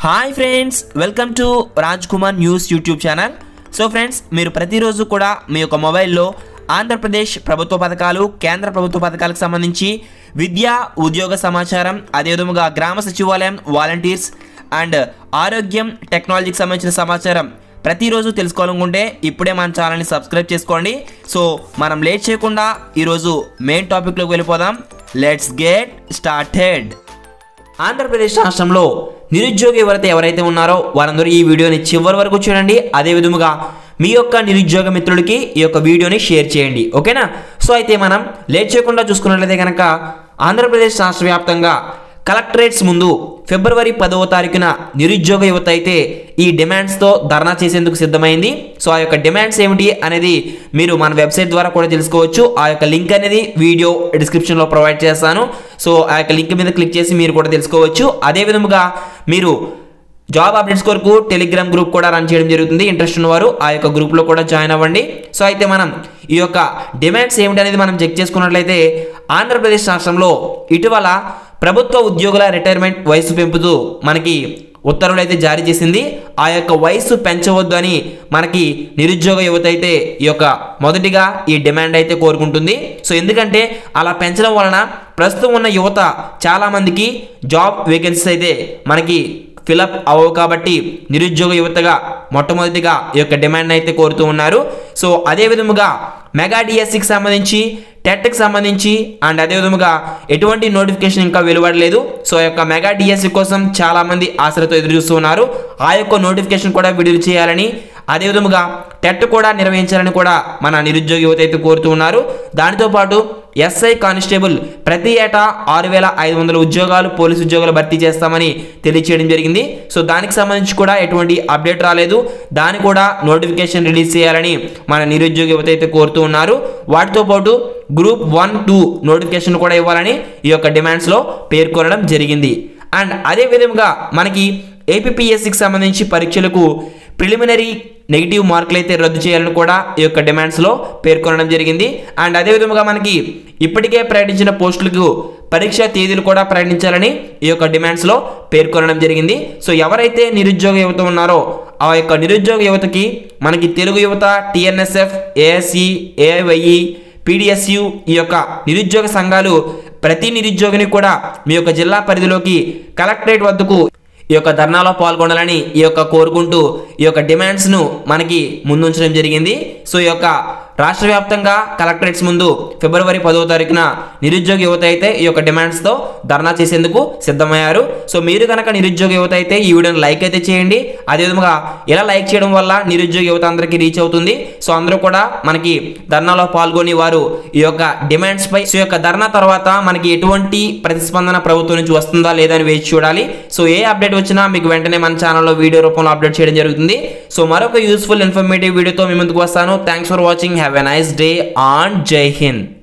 hi friends welcome to Raj Kumar news YouTube channel so friends మీరు ప్రతిరోజు కూడా మీ యొక్క మొబైల్లో ఆంధ్రప్రదేశ్ ప్రభుత్వ పథకాలు కేంద్ర ప్రభుత్వ పథకాలకు సంబంధించి విద్యా ఉద్యోగ సమాచారం అదేవిధంగా గ్రామ సచివాలయం వాలంటీర్స్ అండ్ ఆరోగ్యం టెక్నాలజీకి సంబంధించిన సమాచారం ప్రతిరోజు తెలుసుకోవాలనుకుంటే ఇప్పుడే మన ఛానల్ని సబ్స్క్రైబ్ చేసుకోండి సో మనం లేట్ చేయకుండా ఈరోజు మెయిన్ టాపిక్లోకి వెళ్ళిపోదాం లెట్స్ గెట్ స్టార్టెడ్ ఆంధ్రప్రదేశ్ రాష్ట్రంలో నిరుద్యోగ యువత ఎవరైతే ఉన్నారో వారందరూ ఈ వీడియోని చివరి వరకు చూడండి అదే విధముగా మీ యొక్క నిరుద్యోగ మిత్రులకి ఈ యొక్క వీడియోని షేర్ చేయండి ఓకేనా సో అయితే మనం లేట్ చేయకుండా చూసుకున్నట్లయితే కనుక ఆంధ్రప్రదేశ్ రాష్ట్ర వ్యాప్తంగా కలెక్టరేట్స్ ముందు ఫిబ్రవరి పదవ తారీఖున నిరుద్యోగ యువత అయితే ఈ డిమాండ్స్తో ధర్నా చేసేందుకు సిద్ధమైంది సో ఆ యొక్క డిమాండ్స్ ఏమిటి అనేది మీరు మన వెబ్సైట్ ద్వారా కూడా తెలుసుకోవచ్చు ఆ యొక్క లింక్ అనేది వీడియో డిస్క్రిప్షన్లో ప్రొవైడ్ చేస్తాను సో ఆ యొక్క లింక్ మీద క్లిక్ చేసి మీరు కూడా తెలుసుకోవచ్చు అదే విధముగా మీరు జాబ్ అప్డేట్స్ కొరకు టెలిగ్రామ్ గ్రూప్ కూడా రన్ చేయడం జరుగుతుంది ఇంట్రెస్ట్ ఉన్నవారు ఆ యొక్క గ్రూప్లో కూడా జాయిన్ అవ్వండి సో అయితే మనం ఈ యొక్క డిమాండ్స్ ఏమిటి అనేది మనం చెక్ చేసుకున్నట్లయితే ఆంధ్రప్రదేశ్ రాష్ట్రంలో ఇటీవల ప్రభుత్వ ఉద్యోగుల రిటైర్మెంట్ వయసు పెంపుతూ మనకి ఉత్తర్వులు అయితే జారీ చేసింది ఆ యొక్క వయసు పెంచవద్దు అని మనకి నిరుద్యోగ యువత అయితే ఈ యొక్క మొదటిగా ఈ డిమాండ్ అయితే కోరుకుంటుంది సో ఎందుకంటే అలా పెంచడం వలన ప్రస్తుతం ఉన్న యువత చాలామందికి జాబ్ వేకెన్సీస్ అయితే మనకి ఫిలప్ అవ్వవు కాబట్టి నిరుద్యోగ యువతగా మొట్టమొదటిగా ఈ యొక్క డిమాండ్ అయితే కోరుతూ ఉన్నారు సో అదే విధముగా మెగా డిఎస్సికి సంబంధించి టెట్కి సంబంధించి అండ్ అదే విధముగా ఎటువంటి నోటిఫికేషన్ ఇంకా వెలువడలేదు సో ఆ యొక్క మెగా డిఎస్సి కోసం చాలామంది ఆశలతో ఎదురు చూస్తూ ఉన్నారు ఆ యొక్క నోటిఫికేషన్ కూడా విడుదల చేయాలని అదే విధముగా టెట్ కూడా నిర్వహించాలని కూడా మన నిరుద్యోగ యువత అయితే కోరుతూ ఉన్నారు దానితో పాటు ఎస్ఐ కానిస్టేబుల్ ప్రతి ఏటా ఆరు వేల ఐదు వందల ఉద్యోగాలు పోలీసు ఉద్యోగాలు భర్తీ చేస్తామని తెలియచేయడం జరిగింది సో దానికి సంబంధించి కూడా ఎటువంటి అప్డేట్ రాలేదు దాని కూడా నోటిఫికేషన్ రిలీజ్ చేయాలని మన నిరుద్యోగ యువత అయితే కోరుతూ ఉన్నారు వాటితో పాటు గ్రూప్ వన్ టూ నోటిఫికేషన్ కూడా ఇవ్వాలని ఈ యొక్క డిమాండ్స్లో పేర్కొనడం జరిగింది అండ్ అదే విధంగా మనకి ఏపీఎస్సికి సంబంధించి పరీక్షలకు ప్రిలిమినరీ నెగిటివ్ మార్కులు అయితే రద్దు చేయాలని కూడా ఈ యొక్క డిమాండ్స్లో పేర్కొనడం జరిగింది అండ్ అదేవిధంగా మనకి ఇప్పటికే ప్రకటించిన పోస్టులకు పరీక్ష తేదీలు కూడా ప్రకటించాలని ఈ యొక్క డిమాండ్స్లో పేర్కొనడం జరిగింది సో ఎవరైతే నిరుద్యోగ యువత ఉన్నారో ఆ యొక్క నిరుద్యోగ యువతకి మనకి తెలుగు యువత టిఎన్ఎస్ఎఫ్ ఏఎస్సి ఏఐవైఈ పీడిఎస్యు ఈ యొక్క నిరుద్యోగ సంఘాలు ప్రతి నిరుద్యోగిని కూడా మీ యొక్క జిల్లా పరిధిలోకి కలెక్టరేట్ వద్దకు ఈ యొక్క ధర్నాలో పాల్గొనాలని ఈ యొక్క కోరుకుంటూ ఈ యొక్క డిమాండ్స్ను మనకి ముందుంచడం జరిగింది సో ఈ యొక్క రాష్ట్ర వ్యాప్తంగా కలెక్టరేట్స్ ముందు ఫిబ్రవరి పదవ తారీఖున నిరుద్యోగ యువత అయితే ఈ యొక్క డిమాండ్స్తో ధర్నా చేసేందుకు సిద్ధమయ్యారు సో మీరు కనుక నిరుద్యోగ యువత అయితే ఈ వీడియోని లైక్ అయితే చేయండి అదేవిధంగా ఇలా లైక్ చేయడం వల్ల నిరుద్యోగ యువత అందరికీ రీచ్ అవుతుంది సో అందరూ కూడా మనకి ధర్నాలో పాల్గొని వారు ఈ యొక్క డిమాండ్స్ పై సో ఈ యొక్క ధర్నా తర్వాత మనకి ఎటువంటి ప్రతిస్పందన ప్రభుత్వం నుంచి వస్తుందా లేదా అని వేచి చూడాలి సో ఏ అప్డేట్ వచ్చినా మీకు వెంటనే మన ఛానల్లో వీడియో రూపంలో అప్డేట్ చేయడం జరుగుతుంది సో మరొక యూస్ఫుల్ ఇన్ఫర్మేటివ్ వీడియోతో మీ ముందుకు వస్తాను thanks for watching have a nice day and Jai Hind